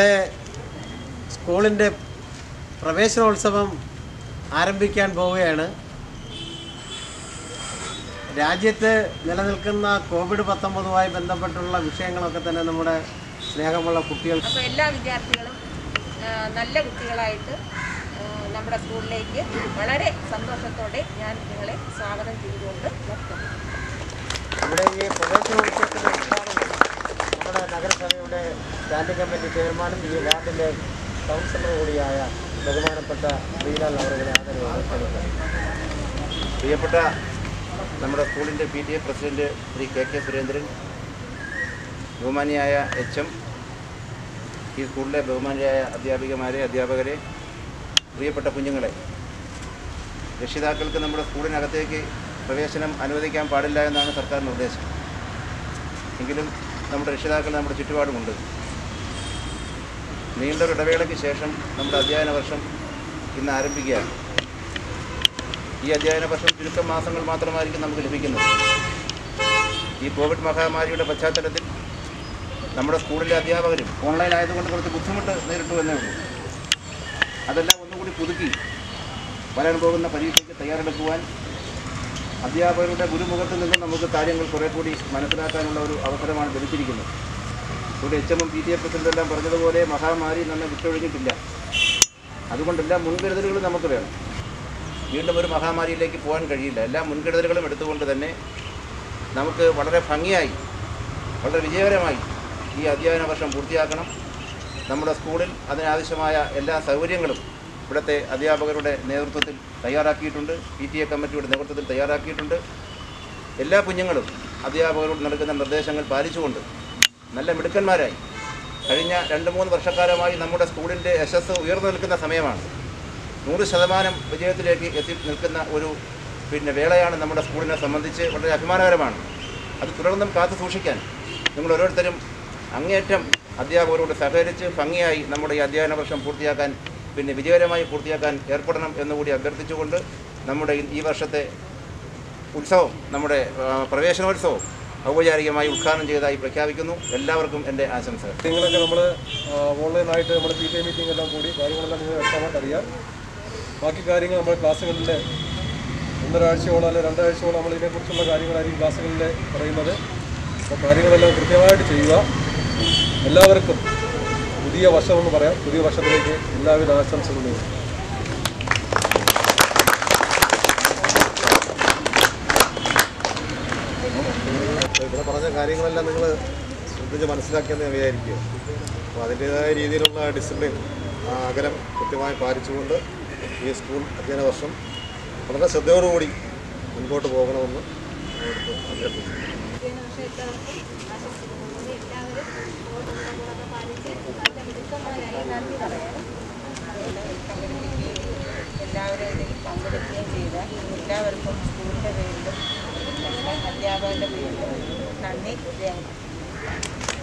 നമ്മുടെ സ്കൂളിൻ്റെ പ്രവേശനോത്സവം ആരംഭിക്കാൻ പോവുകയാണ് രാജ്യത്ത് നിലനിൽക്കുന്ന കോവിഡ് പത്തൊമ്പതുമായി ബന്ധപ്പെട്ടുള്ള വിഷയങ്ങളൊക്കെ തന്നെ നമ്മുടെ സ്നേഹമുള്ള കുട്ടികൾ അപ്പോൾ എല്ലാ വിദ്യാർത്ഥികളും ആ, നല്ല കുട്ടികളായിട്ട് ആ, നമ്മുടെ സ്കൂളിലേക്ക് വളരെ സന്തോഷത്തോടെ ഞാൻ നിങ്ങളെ സ്വാഗതം ചെയ്തുകൊണ്ട് നിർത്തുന്നു ഇവിടെ ഈ പ്രവേശനോത്സവത്തിൻ്റെ ഉദ്ഘാടനം നമ്മുടെ നഗരസഭയുടെ സ്റ്റാൻഡിംഗ് കമ്മിറ്റി ചെയർമാനും ഈ വാർഡിൻ്റെ കൗൺസിലർ കൂടിയായ ബഹുമാനപ്പെട്ട ശ്രീലാൽ അവരുടെ ആദരവ് ക്ഷണിക്കുന്നു പ്രിയപ്പെട്ട നമ്മുടെ സ്കൂളിൻ്റെ P T A president Shri K K Surendran ബഹുമാനിയായ എച്ച് എം ഈ സ്കൂളിലെ ബഹുമാനിയായ അധ്യാപികമാരെ അധ്യാപകരെ പ്രിയപ്പെട്ട കുഞ്ഞുങ്ങളെ രക്ഷിതാക്കൾക്ക് നമ്മുടെ സ്കൂളിനകത്തേക്ക് പ്രവേശനം അനുവദിക്കാൻ പാടില്ല എന്നാണ് സർക്കാർ നിർദ്ദേശം എങ്കിലും നമ്മുടെ രക്ഷിതാക്കൾ നമ്മുടെ ചുറ്റുപാടുമുണ്ട് നീണ്ടൊരു ഇടവേളയ്ക്ക് ശേഷം നമ്മുടെ അധ്യയന വർഷം ഇന്ന് ആരംഭിക്കുകയാണ് ഈ അധ്യയന വർഷം ചുരുക്കം മാസങ്ങൾ മാത്രമായിരിക്കും നമുക്ക് ലഭിക്കുന്നത് ഈ കോവിഡ് മഹാമാരിയുടെ പശ്ചാത്തലത്തിൽ നമ്മുടെ സ്കൂളിലെ അധ്യാപകരും ഓൺലൈൻ ആയതുകൊണ്ട് കുറച്ച് ബുദ്ധിമുട്ട് നേരിട്ടു എന്നേ ഉള്ളൂ അതെല്ലാം ഒന്നുകൂടി പുതുക്കി വരാൻ പോകുന്ന പരീക്ഷയ്ക്ക് തയ്യാറെടുക്കുവാൻ അധ്യാപകരുടെ ഗുരുമുഖത്ത് നിന്ന് നമുക്ക് കാര്യങ്ങൾ കുറേ കൂടി മനസ്സിലാക്കാനുള്ള ഒരു അവസരമാണ് ലഭിച്ചിരിക്കുന്നത് ഇവിടെ എച്ച് എമ്മും പി ടി എ പ്രസിഡന്റെല്ലാം പറഞ്ഞതുപോലെ മഹാമാരി നമ്മെ വിട്ടൊഴിഞ്ഞിട്ടില്ല അതുകൊണ്ടെല്ലാം മുൻകരുതലുകൾ നമുക്ക് വേണം വീണ്ടും ഒരു മഹാമാരിയിലേക്ക് പോകാൻ കഴിയില്ല എല്ലാ മുൻകരുതലുകളും എടുത്തുകൊണ്ട് തന്നെ നമുക്ക് വളരെ ഭംഗിയായി വളരെ വിജയകരമായി ഈ അധ്യയന വർഷം പൂർത്തിയാക്കണം നമ്മുടെ സ്കൂളിൽ അതിനാവശ്യമായ എല്ലാ സൗകര്യങ്ങളും ഇവിടുത്തെ അധ്യാപകരുടെ നേതൃത്വത്തിൽ തയ്യാറാക്കിയിട്ടുണ്ട് പി ടി എ കമ്മിറ്റിയുടെ നേതൃത്വത്തിൽ തയ്യാറാക്കിയിട്ടുണ്ട് എല്ലാ കുഞ്ഞുങ്ങളും അധ്യാപകരോട് നൽകുന്ന നിർദ്ദേശങ്ങൾ പാലിച്ചുകൊണ്ട് നല്ല മിടുക്കന്മാരായി കഴിഞ്ഞ രണ്ട് മൂന്ന് വർഷക്കാലമായി നമ്മുടെ സ്കൂളിൻ്റെ യശസ് ഉയർന്നു നിൽക്കുന്ന സമയമാണ് നൂറ് ശതമാനം വിജയത്തിലേക്ക് എത്തി നിൽക്കുന്ന ഒരു പിന്നെ വേളയാണ് നമ്മുടെ സ്കൂളിനെ സംബന്ധിച്ച് വളരെ അഭിമാനകരമാണ് അത് തുടർന്നും കാത്തു സൂക്ഷിക്കാൻ നിങ്ങൾ ഓരോരുത്തരും അങ്ങേയറ്റം അധ്യാപകരോട് സഹകരിച്ച് ഭംഗിയായി നമ്മുടെ ഈ അധ്യയന വർഷം പൂർത്തിയാക്കാൻ പിന്നെ വിജയകരമായി പൂർത്തിയാക്കാൻ ഏർപ്പെടണം എന്നുകൂടി അഭ്യർത്ഥിച്ചുകൊണ്ട് നമ്മുടെ ഈ- ഈ വർഷത്തെ ഉത്സവം നമ്മുടെ ആ, പ്രവേശനോത്സവം ഔപചാരികമായി ഉദ്ഘാടനം ചെയ്തതായി പ്രഖ്യാപിക്കുന്നു എല്ലാവർക്കും എൻ്റെ ആശംസകൾ കാര്യങ്ങളൊക്കെ നമ്മൾ ഓൺലൈനായിട്ട് നമ്മൾ പി ടി എ മീറ്റിംഗ് എല്ലാം കൂടി കാര്യങ്ങളെല്ലാം നിങ്ങൾ വ്യക്തമായിട്ട് അറിയാം ബാക്കി കാര്യങ്ങൾ നമ്മൾ ക്ലാസ്സുകളിൽ ഒന്നരാഴ്ചയോളം അല്ലെങ്കിൽ രണ്ടാഴ്ചയോളം നമ്മൾ ഇതിനെക്കുറിച്ചുള്ള കാര്യങ്ങളായിരിക്കും ക്ലാസ്സുകളിൽ പറയുന്നത് അപ്പോൾ കാര്യങ്ങളെല്ലാം കൃത്യമായിട്ട് ചെയ്യുക എല്ലാവർക്കും പുതിയ വർഷമെന്ന് പറയാം പുതിയ വർഷത്തിലേക്ക് എല്ലാവിധ ആശംസകളും നേരുന്നു ഇവിടെ പറഞ്ഞ കാര്യങ്ങളെല്ലാം നിങ്ങൾ ശ്രദ്ധിച്ച് മനസ്സിലാക്കിയെന്ന് ഞാൻ വിചാരിക്കുക അപ്പോൾ അതിൻ്റേതായ രീതിയിലുള്ള ഡിസിപ്ലിൻ ആ അകലം കൃത്യമായി പാലിച്ചുകൊണ്ട് ഈ സ്കൂൾ അധ്യയന വർഷം വളരെ ശ്രദ്ധയോടുകൂടി മുൻപോട്ട് പോകണമെന്ന് അവർക്ക് അഭ്യർത്ഥിച്ചു എല്ലാവരും ഇതിൽ പങ്കെടുക്കുകയും ചെയ്ത എല്ലാവർക്കും സ്കൂളിൻ്റെ പേരിലും അധ്യാപകരുടെ പേരിലും നന്ദി രേഖപ്പെടുത്തുന്നു